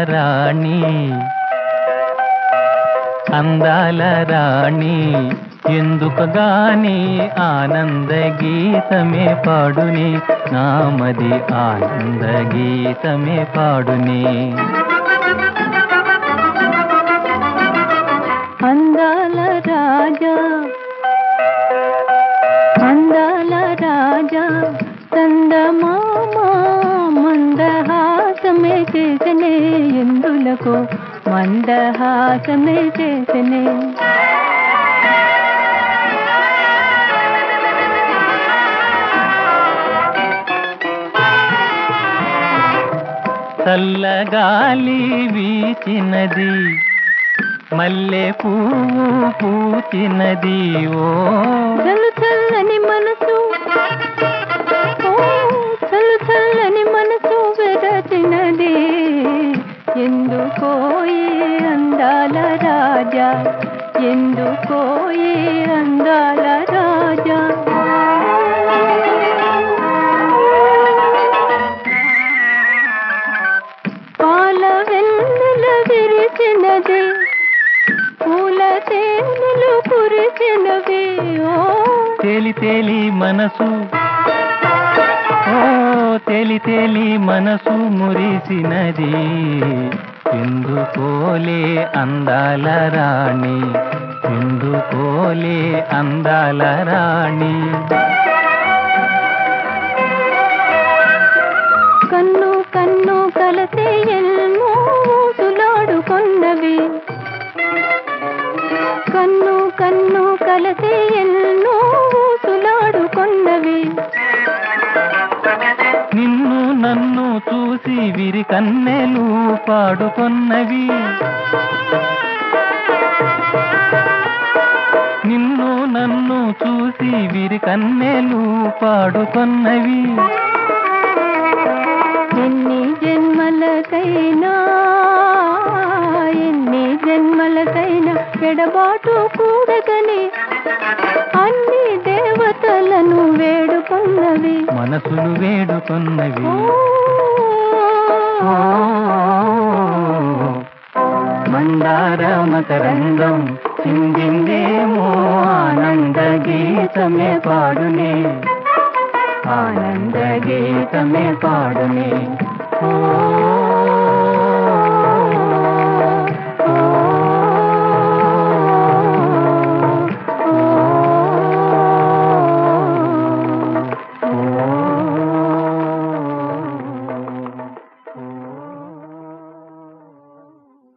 రాణి అందాల రాణి ఎందుకు గాని ఆనంద గీతమే పాడుని నామది ఆనంద గీతమే పాడుని అందాల రాజా అందాల రాజా చందమామ మందహాసమే చేసనే ఎందులకు మందహాసమే చేసనే చల్లగాలి వీచినది మల్లె పువ్వు పూచినది ఓ చల్లు చల్లని మనసు ఓ, చల్లు చల్లని మనసు వెరచినది ఎందుకోయి అందాల రాజా ఎందుకోయి అందాల రాజా పాల వెన్నెల విరిచినది పూల తేనెలు కురిచినవి ఓ తేలి తేలి మనసు ఓ తేలి తేలి మనసు మురిసినది ఎందుకోలే అందాల రాణి ఎందుకోలే అందాల రాణి కన్ను కన్ను కలసే ఎన్నో సులాడుకొన్నవి కన్ను కన్ను కలసే ఎన్నో సులాడుకొన్నవి నిన్ను నన్ను చూసి విరి కన్నెలు పాడుకొన్నవి నిన్ను నన్ను చూసి విరి కన్నెలు పాడుకొన్నవి ఎన్ని జన్మలకైనా ఎన్ని జన్మలకైనా ఎడబాటు కూడదని అన్ని దేవతలను వేడుకొన్నవి మనసులు వేడుకొన్నవి ఓ, మందార మకరంగం చిందిందేమో ఆనంద గీతమే పాడునే ఆనంద గీతమే పాడునే ఓ